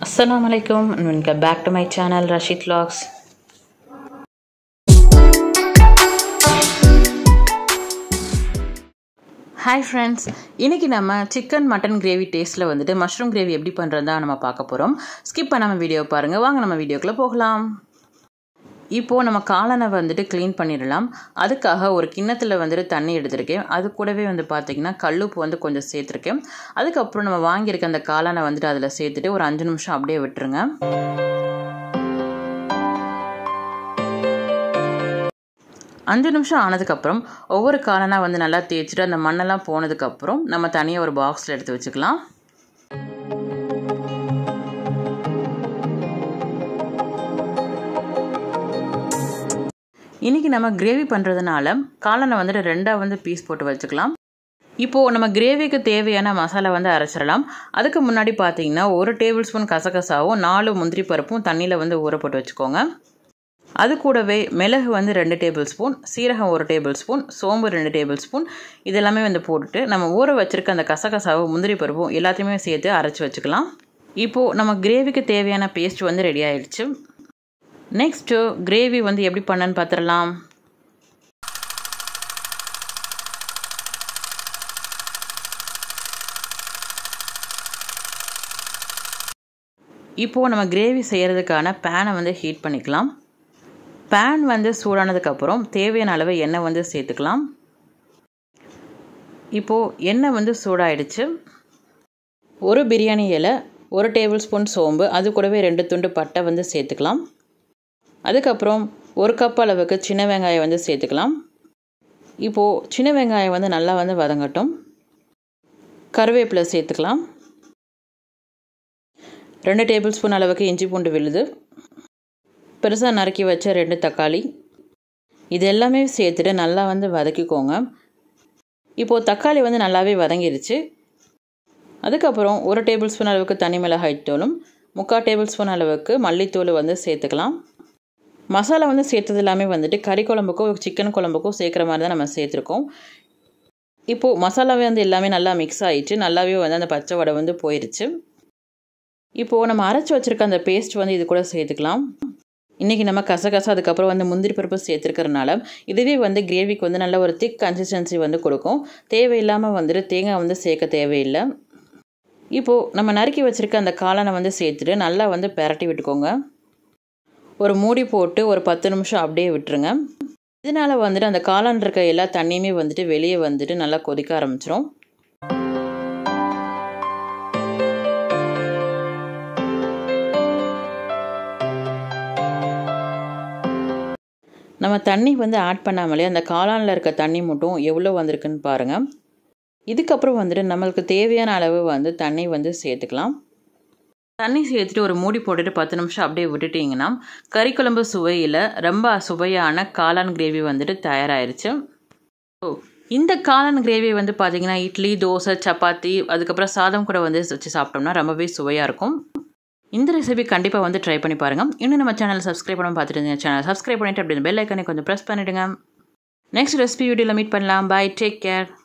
Assalamu alaikum and welcome back to my channel Rashid Vlogs. Hi friends இன்றைக்கி நம்ம chicken mutton gravy டேஸ்ட்டில் வந்துட்டு mushroom gravy எப்படி பண்ணுறது தான் நம்ம பார்க்க போகிறோம் ஸ்கிப் பண்ணாமல் வீடியோ பாருங்கள் வாங்க நம்ம வீடியோக்குள்ளே போகலாம் இப்போது நம்ம காளானை வந்துட்டு க்ளீன் பண்ணிடலாம் அதுக்காக ஒரு கிண்ணத்தில் வந்துட்டு தண்ணி எடுத்திருக்கேன் அது கூடவே வந்து பார்த்திங்கன்னா கல்லுப்பு வந்து கொஞ்சம் சேர்த்துருக்கேன் அதுக்கப்புறம் நம்ம வாங்கியிருக்க அந்த காளானை வந்துட்டு அதில் சேர்த்துட்டு ஒரு அஞ்சு நிமிஷம் அப்படியே விட்டுருங்க அஞ்சு நிமிஷம் ஆனதுக்கப்புறம் ஒவ்வொரு காலனாக வந்து நல்லா தேய்ச்சிட்டு அந்த மண்ணெல்லாம் போனதுக்கப்புறம் நம்ம தனியாக ஒரு பாக்ஸில் எடுத்து வச்சுக்கலாம் இன்றைக்கி நம்ம கிரேவி பண்ணுறதுனால காலனை வந்துட்டு ரெண்டாக வந்து பீஸ் போட்டு வச்சுக்கலாம் இப்போது நம்ம கிரேவிக்கு தேவையான மசாலா வந்து அரைச்சிடலாம் அதுக்கு முன்னாடி பார்த்தீங்கன்னா ஒரு டேபிள் ஸ்பூன் கசகசாவும் நாலு முந்திரி பருப்பும் தண்ணியில் வந்து ஊற போட்டு வச்சுக்கோங்க அது கூடவே மிளகு வந்து ரெண்டு டேபிள் ஸ்பூன் சீரகம் ஒரு டேபிள் ஸ்பூன் சோம்பு ரெண்டு டேபிள் ஸ்பூன் இதெல்லாமே வந்து போட்டுட்டு நம்ம ஊற வச்சுருக்க அந்த கசகசாவும் முந்திரி பருப்பும் எல்லாத்தையுமே சேர்த்து அரைச்சி வச்சுக்கலாம் இப்போது நம்ம கிரேவிக்கு தேவையான பேஸ்ட் வந்து ரெடி ஆயிடுச்சு நெக்ஸ்ட்டு கிரேவி வந்து எப்படி பண்ணன்னு பார்த்துடலாம் இப்போது நம்ம கிரேவி செய்கிறதுக்கான பேனை வந்து ஹீட் பண்ணிக்கலாம் பேன் வந்து சூடானதுக்கப்புறம் தேவையான அளவு எண்ணெய் வந்து சேர்த்துக்கலாம் இப்போது எண்ணெய் வந்து சூடாயிடுச்சு ஒரு பிரியாணி இலை ஒரு டேபிள் ஸ்பூன் சோம்பு அது கூடவே ரெண்டு துண்டு பட்டை வந்து சேர்த்துக்கலாம் அதுக்கப்புறம் ஒரு கப் அளவுக்கு சின்ன வெங்காயம் வந்து சேர்த்துக்கலாம் இப்போது சின்ன வெங்காயம் வந்து நல்லா வந்து வதங்கட்டும் கருவேப்பிலை சேர்த்துக்கலாம் ரெண்டு டேபிள் ஸ்பூன் அளவுக்கு இஞ்சி பூண்டு விழுது பெருசாக நறுக்கி வச்ச ரெண்டு தக்காளி இது எல்லாமே சேர்த்துட்டு நல்லா வந்து வதக்கிக்கோங்க இப்போது தக்காளி வந்து நல்லாவே வதங்கிருச்சு அதுக்கப்புறம் ஒரு டேபிள் ஸ்பூன் அளவுக்கு தனி மிளகாய் தூளும் முக்கால் டேபிள் ஸ்பூன் அளவுக்கு மல்லித்தூள் வந்து சேர்த்துக்கலாம் மசாலா வந்து சேர்த்தது எல்லாமே வந்துட்டு கறி குழம்புக்கும் சிக்கன் குழம்புக்கும் சேர்க்குற மாதிரி தான் நம்ம சேர்த்துருக்கோம் இப்போது மசாலாவே வந்து எல்லாமே நல்லா மிக்ஸ் ஆகிட்டு நல்லாவே வந்து அந்த பச்சை வடை வந்து போயிடுச்சு இப்போது நம்ம அரைச்சி வச்சுருக்க அந்த பேஸ்ட் வந்து இது கூட சேர்த்துக்கலாம் இன்றைக்கி நம்ம கசகசா அதுக்கப்புறம் வந்து முந்திரி பருப்பு சேர்த்துருக்கறனால இதுவே வந்து கிரேவிக்கு வந்து நல்ல ஒரு திக் கன்சிஸ்டன்சி வந்து கொடுக்கும் தேவையில்லாமல் வந்துட்டு தேங்காய் வந்து சேர்க்க தேவையில்லை இப்போது நம்ம நறுக்கி வச்சுருக்க அந்த காளானை வந்து சேர்த்துட்டு நல்லா வந்து பெரட்டி விட்டுக்கோங்க ஒரு மூடி போட்டு ஒரு பத்து நிமிஷம் அப்படியே விட்டுருங்க இதனால் வந்துட்டு அந்த காளான் இருக்க எல்லா தண்ணியுமே வந்துட்டு வெளியே வந்துட்டு நல்லா கொதிக்க ஆரம்பிச்சிரும் நம்ம தண்ணி வந்து ஆட் பண்ணாமலே அந்த காளானில் இருக்க தண்ணி மட்டும் எவ்வளோ வந்திருக்குன்னு பாருங்கள் இதுக்கப்புறம் வந்துட்டு நம்மளுக்கு தேவையான அளவு வந்து தண்ணி வந்து சேர்த்துக்கலாம் தண்ணி சேர்த்துட்டு ஒரு மூடி போட்டுட்டு பத்து நிமிஷம் அப்படியே விட்டுட்டிங்கன்னா கறி குழம்பு சுவையில் ரொம்ப சுவையான காளான் கிரேவி வந்துட்டு தயாராகிருச்சு ஓ இந்த காளான் கிரேவி வந்து பார்த்திங்கன்னா இட்லி தோசை சப்பாத்தி அதுக்கப்புறம் சாதம் கூட வந்து வச்சு சாப்பிட்டோம்னா ரொம்பவே சுவையாக இருக்கும் இந்த ரெசிபி கண்டிப்பாக வந்து ட்ரை பண்ணி பாருங்கள் இன்னும் நம்ம சேனல் சப்ஸ்கிரைப் பண்ண பார்த்துட்டு இருந்தீங்க சேனல் சப்ஸ்கிரைப் பண்ணிவிட்டு அப்படி பெல் ஐக்கனை கொஞ்சம் ப்ரெஸ் பண்ணிவிடுங்க நெக்ஸ்ட் ரெசிபி வீடியோவில் மீட் பண்ணலாம் பாய் டேக் கேர்